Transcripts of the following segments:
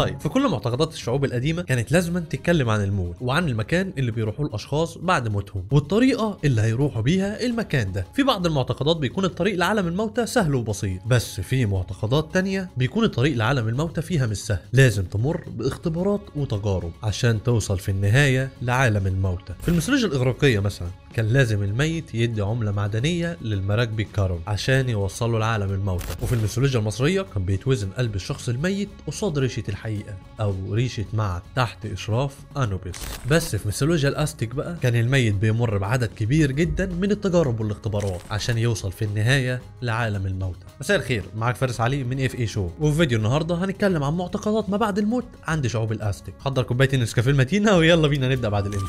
طيب في كل معتقدات الشعوب القديمه كانت لازما تتكلم عن الموت وعن المكان اللي بيروحوا الاشخاص بعد موتهم والطريقه اللي هيروحوا بيها المكان ده في بعض المعتقدات بيكون الطريق لعالم الموتى سهل وبسيط بس في معتقدات تانية بيكون الطريق لعالم الموتى فيها مش سهل لازم تمر باختبارات وتجارب عشان توصل في النهايه لعالم الموتى في الميثولوجيا الاغريقيه مثلا كان لازم الميت يدي عمله معدنيه للمراكب الكارول عشان يوصله لعالم الموتى وفي الميثولوجيا المصريه كان بيتوزن قلب الشخص الميت قصاد ريشه الحقيقه او ريشه معد تحت اشراف انوبيس بس في ميثولوجيا الاستيك بقى كان الميت بيمر بعدد كبير جدا من التجارب والاختبارات عشان يوصل في النهايه لعالم الموتى مساء الخير معاك فارس علي من اف اي شو وفي فيديو النهارده هنتكلم عن معتقدات ما بعد الموت عند شعوب الاستيك حضر كوبايه النسكافيه المتينه ويلا بينا نبدا بعد الانترو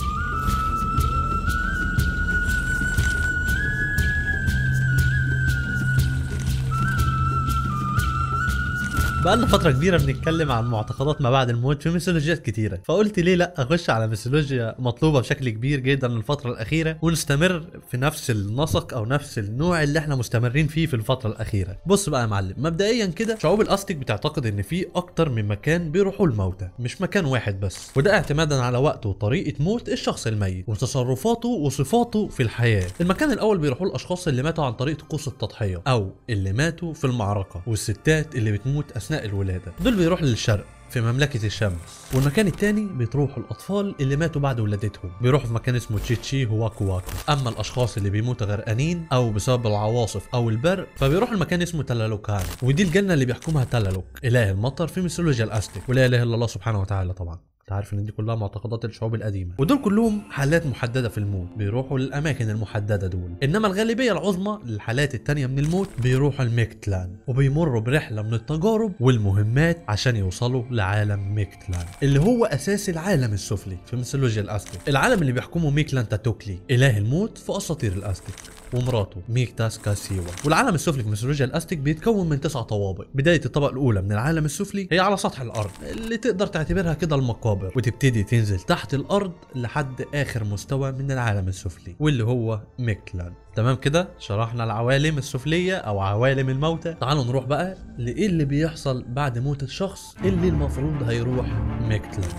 بقالنا فترة كبيرة بنتكلم عن معتقدات ما بعد الموت في ميثولوجيات كتيرة، فقلت ليه لا اخش على ميثولوجيا مطلوبة بشكل كبير جدا الفترة الأخيرة ونستمر في نفس النسق أو نفس النوع اللي احنا مستمرين فيه في الفترة الأخيرة. بص بقى يا معلم، مبدئيا كده شعوب الأستيك بتعتقد إن في أكتر من مكان بيروحوا الموتى، مش مكان واحد بس، وده اعتمادا على وقت وطريقة موت الشخص الميت وتصرفاته وصفاته في الحياة. المكان الأول بيروحوا الأشخاص اللي ماتوا عن طريق طقوس التضحية أو اللي ماتوا في المعركة، والستات اللي بتموت أثناء الولادة دول بيروحوا للشرق في مملكة الشمس والمكان التاني بتروحوا الأطفال اللي ماتوا بعد ولادتهم بيروحوا في مكان اسمه تشيتشي هواكو واكو أما الأشخاص اللي بيموتوا غرقانين أو بسبب العواصف أو البرق فبيروحوا المكان اسمه تلالوكان ودي الجنة اللي بيحكمها تلالوك إله المطر في ميثولوجيا الأستيك ولا إله إلا الله سبحانه وتعالى طبعا انت عارف ان دي كلها معتقدات الشعوب القديمه ودول كلهم حالات محدده في الموت بيروحوا للاماكن المحدده دول انما الغالبيه العظمى للحالات التانية من الموت بيروحوا الميكتلان وبيمروا برحله من التجارب والمهمات عشان يوصلوا لعالم ميكتلان اللي هو اساس العالم السفلي في ميثولوجيا الاستيك العالم اللي بيحكمه ميكلان تاتوكلي اله الموت في اساطير الاستيك ومراته ميكتاس كاسيوا والعالم السفلي في ميثولوجيا الاستيك بيتكون من تسع طوابق بدايه الطبقه الاولى من العالم السفلي هي على سطح الارض اللي تقدر تعتبرها كده المقابر وتبتدي تنزل تحت الارض لحد اخر مستوى من العالم السفلي واللي هو ميكلان تمام كده شرحنا العوالم السفليه او عوالم الموتى تعالوا نروح بقى لايه اللي بيحصل بعد موت الشخص اللي المفروض هيروح ميكلان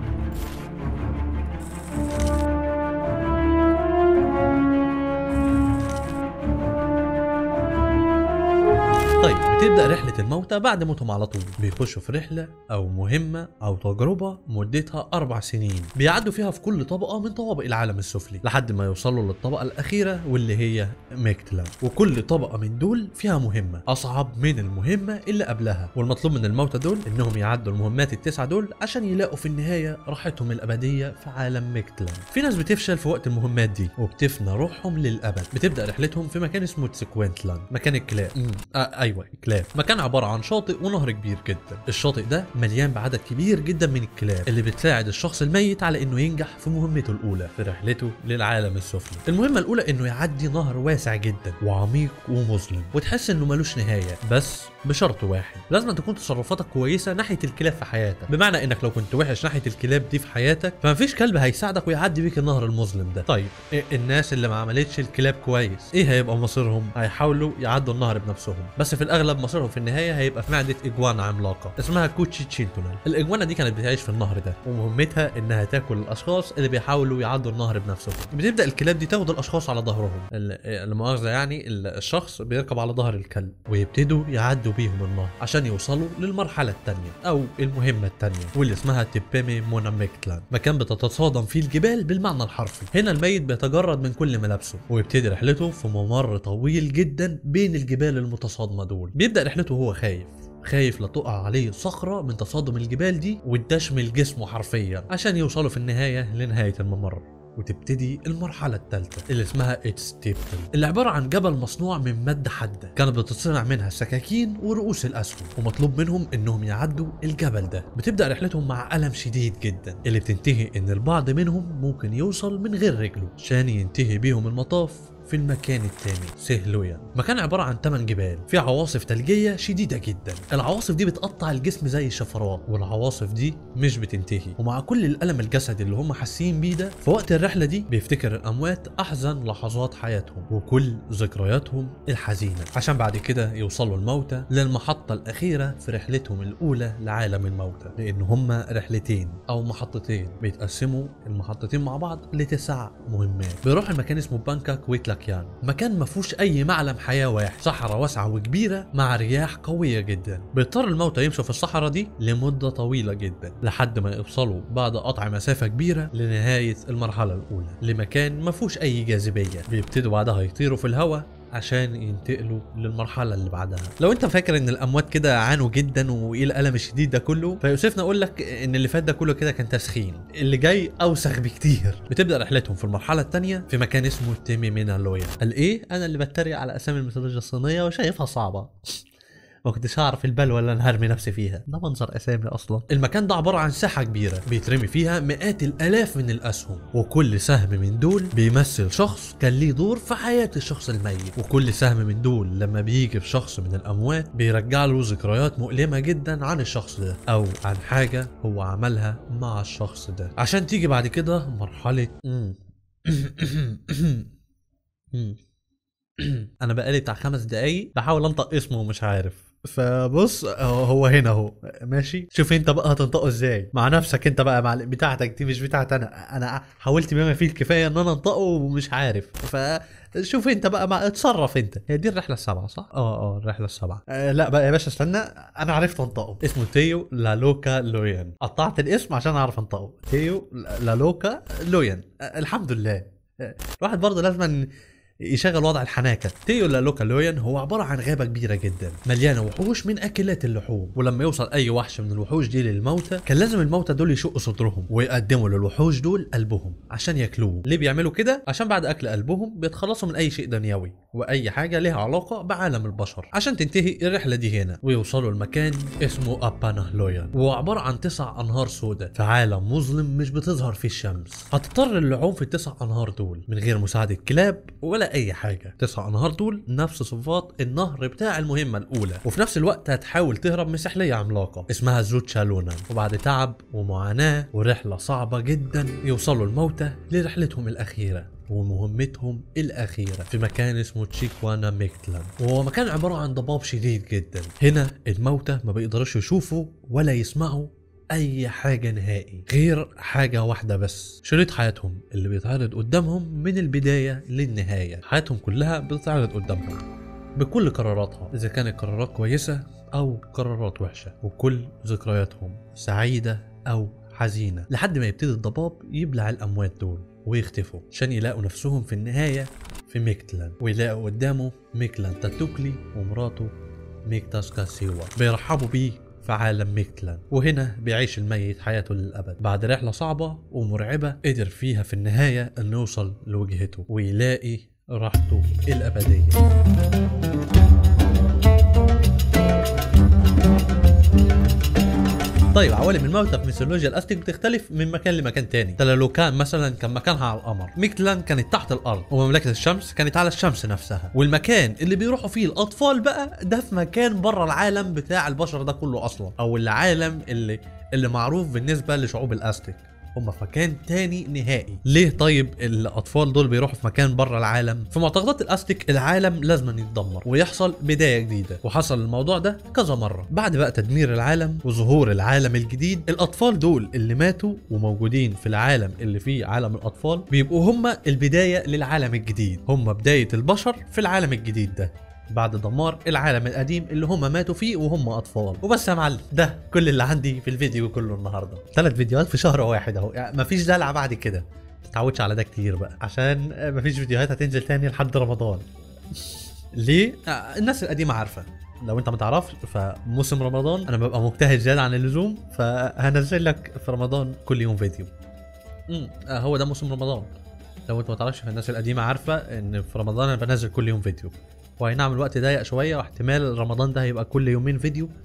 طيب بتبدا رحله الموتى بعد موتهم على طول بيخشوا في رحله او مهمه او تجربه مدتها اربع سنين بيعدوا فيها في كل طبقه من طوابق العالم السفلي لحد ما يوصلوا للطبقه الاخيره واللي هي ميكتلا وكل طبقه من دول فيها مهمه اصعب من المهمه اللي قبلها والمطلوب من الموتى دول انهم يعدوا المهمات التسعه دول عشان يلاقوا في النهايه راحتهم الابديه في عالم ميكتلا في ناس بتفشل في وقت المهمات دي وبتفنى روحهم للابد بتبدا رحلتهم في مكان اسمه تسكوينتلاند مكان الكلاب آه ايوه كلاب مكان عباره عن شاطئ ونهر كبير جدا الشاطئ ده مليان بعدد كبير جدا من الكلاب اللي بتساعد الشخص الميت على انه ينجح في مهمته الاولى في رحلته للعالم السفلي المهمه الاولى انه يعدي نهر واسع جدا وعميق ومظلم وتحس انه ملوش نهايه بس بشرط واحد لازم تكون تصرفاتك كويسه ناحيه الكلاب في حياتك بمعنى انك لو كنت وحش ناحيه الكلاب دي في حياتك فمفيش كلب هيساعدك ويعدي بيك النهر المظلم ده طيب إيه الناس اللي ما عملتش الكلاب كويس ايه هيبقى مصيرهم هيحاولوا يعدوا النهر بنفسهم بس في الاغلب مصيرهم في النهايه هيبقى في معده اجوانا عملاقه اسمها كوتشي تشينتونال الاجوانا دي كانت بتعيش في النهر ده ومهمتها انها تاكل الاشخاص اللي بيحاولوا يعدوا النهر بنفسهم بتبدا الكلاب دي تاخد الاشخاص على ظهرهم المؤاخذه يعني الشخص بيركب على ظهر الكلب ويبتدوا يعدوا بيهم النهر عشان يوصلوا للمرحله الثانيه او المهمه الثانيه واللي اسمها تيبيمي موناميكتلان مكان بتتصادم فيه الجبال بالمعنى الحرفي هنا الميت بيتجرد من كل ملابسه ويبتدي رحلته في ممر طويل جدا بين الجبال المتصادمه دول بيبدا رحلته وهو خايف خايف لا تقع عليه صخرة من تصادم الجبال دي وتدشمل جسمه حرفيا عشان يوصلوا في النهاية لنهاية الممر وتبتدي المرحلة الثالثة اللي اسمها اتس تيبل اللي عبارة عن جبل مصنوع من مادة حادة كانت بتتصنع منها سكاكين ورؤوس الأسهم ومطلوب منهم إنهم يعدوا الجبل ده بتبدأ رحلتهم مع ألم شديد جدا اللي بتنتهي إن البعض منهم ممكن يوصل من غير رجله عشان ينتهي بيهم المطاف في المكان التاني سهلويا مكان عبارة عن 8 جبال في عواصف ثلجية شديدة جدا العواصف دي بتقطع الجسم زي الشفرات والعواصف دي مش بتنتهي ومع كل الألم الجسدي اللي هم حاسين بيه ده في وقت الرحلة دي بيفتكر الأموات أحزن لحظات حياتهم وكل ذكرياتهم الحزينة عشان بعد كده يوصلوا الموتى للمحطة الأخيرة في رحلتهم الأولى لعالم الموتى لأن هم رحلتين أو محطتين بيتقسموا المحطتين مع بعض لتسع مهمات بيروح المكان اسمه بانكاك ويتلاكيان مكان ما فيهوش أي معلم حياة واحد صحراء واسعة وكبيرة مع رياح قوية جدا بيضطر الموتى يمشوا في الصحراء دي لمدة طويلة جدا لحد ما يوصلوا بعد قطع مسافة كبيرة لنهاية المرحلة الأولى لمكان ما فيهوش أي جاذبية بيبتدوا بعدها يطيروا في الهواء عشان ينتقلوا للمرحله اللي بعدها لو انت فاكر ان الاموات كده عانوا جدا وايه الالم الشديد ده كله فيوسفنا اقول لك ان اللي فات ده كله كده كان تسخين اللي جاي اوسخ بكتير بتبدا رحلتهم في المرحله الثانيه في مكان اسمه تيمي مينالويا قال ايه انا اللي بتريق على اسامي الميثولوجيا الصينيه وشايفها صعبه ما كنتش هعرف البلوى اللي انا هرمي نفسي فيها ده منظر اسامي اصلا المكان ده عباره عن ساحه كبيره بيترمي فيها مئات الالاف من الاسهم وكل سهم من دول بيمثل شخص كان ليه دور في حياه الشخص الميت وكل سهم من دول لما بيجي في شخص من الاموات بيرجع له ذكريات مؤلمه جدا عن الشخص ده او عن حاجه هو عملها مع الشخص ده عشان تيجي بعد كده مرحله انا بقالي بتاع خمس دقايق بحاول انطق اسمه ومش عارف فبص هو هو هنا اهو ماشي شوف انت بقى هتنطقه ازاي مع نفسك انت بقى مع بتاعتك دي مش بتاعت انا انا حاولت بما فيه الكفايه ان انا انطقه ومش عارف فشوف انت بقى مع اتصرف انت هي دي الرحله السابعه صح اه اه الرحله السابعه آه لا بقى يا باشا استنى انا عرفت انطقه اسمه تيو لالوكا لويان قطعت الاسم عشان اعرف انطقه تيو لالوكا لويان آه الحمد لله آه الواحد برضه لازم يشغل وضع الحناكه تيو لالوكا لويان هو عباره عن غابه كبيره جدا مليانه وحوش من اكلات اللحوم ولما يوصل اي وحش من الوحوش دي للموتى كان لازم الموتى دول يشقوا صدرهم ويقدموا للوحوش دول قلبهم عشان ياكلوه ليه بيعملوا كده عشان بعد اكل قلبهم بيتخلصوا من اي شيء دنيوي واي حاجه لها علاقه بعالم البشر عشان تنتهي الرحله دي هنا ويوصلوا لمكان اسمه ابانا لويان وهو عباره عن تسع انهار سوداء في عالم مظلم مش بتظهر فيه الشمس هتضطر اللعوم في التسع انهار دول من غير مساعده كلاب ولا اي حاجه تسع انهار دول نفس صفات النهر بتاع المهمه الاولى وفي نفس الوقت هتحاول تهرب من سحليه عملاقه اسمها زوت شالونا وبعد تعب ومعاناه ورحله صعبه جدا يوصلوا الموتى لرحلتهم الاخيره ومهمتهم الأخيرة في مكان اسمه تشيكوانا ميكتلان وهو مكان عبارة عن ضباب شديد جدا هنا الموتى ما بيقدرش يشوفوا ولا يسمعوا اي حاجه نهائي غير حاجه واحده بس شريط حياتهم اللي بيتعرض قدامهم من البدايه للنهايه حياتهم كلها بتتعرض قدامهم بكل قراراتها اذا كانت قرارات كويسه او قرارات وحشه وكل ذكرياتهم سعيده او حزينه لحد ما يبتدي الضباب يبلع الاموات دول ويختفوا عشان يلاقوا نفسهم في النهايه في ميكتلان ويلاقوا قدامه ميكلان تاتوكلي ومراته ميكتاس كاسيوا بيرحبوا بيه في عالم ميكتلان وهنا بيعيش الميت حياته للأبد بعد رحلة صعبة ومرعبة قدر فيها في النهاية أن يوصل لوجهته ويلاقي راحته الأبدية طيب عوالم الموتى في ميثولوجيا الاستيك بتختلف من مكان لمكان تاني تلالوكان مثلا كان مكانها على القمر ميكتلان كانت تحت الارض ومملكه الشمس كانت على الشمس نفسها والمكان اللي بيروحوا فيه الاطفال بقى ده في مكان بره العالم بتاع البشر ده كله اصلا او العالم اللي اللي معروف بالنسبه لشعوب الاستيك هم في مكان تاني نهائي ليه طيب الاطفال دول بيروحوا في مكان بره العالم في معتقدات الاستيك العالم لازم يتدمر ويحصل بدايه جديده وحصل الموضوع ده كذا مره بعد بقى تدمير العالم وظهور العالم الجديد الاطفال دول اللي ماتوا وموجودين في العالم اللي فيه عالم الاطفال بيبقوا هم البدايه للعالم الجديد هم بدايه البشر في العالم الجديد ده بعد دمار العالم القديم اللي هم ماتوا فيه وهم اطفال وبس يا معلم ده كل اللي عندي في الفيديو كله النهارده ثلاث فيديوهات في شهر واحد اهو يعني مفيش دلع بعد كده متعودش على ده كتير بقى عشان مفيش فيديوهات هتنزل تاني لحد رمضان ليه آه، الناس القديمه عارفه لو انت ما تعرفش فموسم رمضان انا ببقى مجتهد زياده عن اللزوم فهنزل لك في رمضان كل يوم فيديو امم آه، هو ده موسم رمضان لو انت ما تعرفش فالناس القديمه عارفه ان في رمضان انا بنزل كل يوم فيديو واي نعم الوقت ضيق شويه واحتمال رمضان ده هيبقى كل يومين فيديو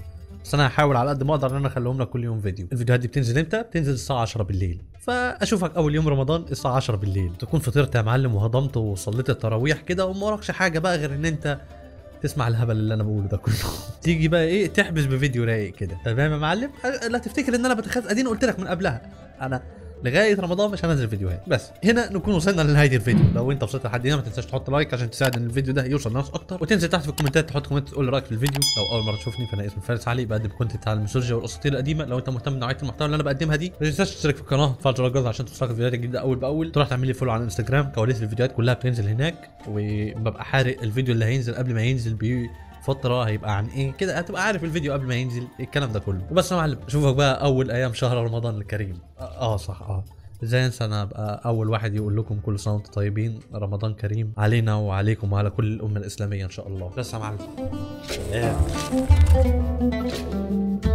بس انا هحاول على قد ما اقدر ان انا اخليهم لك كل يوم فيديو الفيديوهات دي بتنزل امتى بتنزل الساعه 10 بالليل فاشوفك اول يوم رمضان الساعه 10 بالليل تكون فطرت يا معلم وهضمت وصليت التراويح كده وما وراكش حاجه بقى غير ان انت تسمع الهبل اللي انا بقوله ده كله تيجي بقى ايه تحبس بفيديو رايق كده تمام يا معلم لا تفتكر ان انا بتخاف اديني قلت لك من قبلها انا لغايه رمضان مش هنزل فيديوهات بس هنا نكون وصلنا لنهايه الفيديو لو انت وصلت لحد هنا ما تنساش تحط لايك عشان تساعد ان الفيديو ده يوصل لناس اكتر وتنزل تحت في الكومنتات تحط كومنت تقول لي رايك في الفيديو لو اول مره تشوفني فانا اسمي فارس علي بقدم كونتنت على الميثولوجيا والاساطير القديمه لو انت مهتم بنوعيه المحتوى اللي انا بقدمها دي ما تنساش تشترك في القناه وتفعل زر الجرس عشان توصلك الفيديوهات الجديده اول باول تروح تعمل لي فولو على الانستجرام كواليس الفيديوهات كلها بتنزل هناك وببقى حارق الفيديو اللي هينزل قبل ما ينزل بيه فترة هيبقى عن ايه كده هتبقى عارف الفيديو قبل ما ينزل الكلام ده كله وبس يا معلم اشوفك بقى اول ايام شهر رمضان الكريم اه, آه صح اه ازاي انسى انا ابقى اول واحد يقول لكم كل سنه وانتم طيبين رمضان كريم علينا وعليكم وعلى كل الامه الاسلاميه ان شاء الله بس يا معلم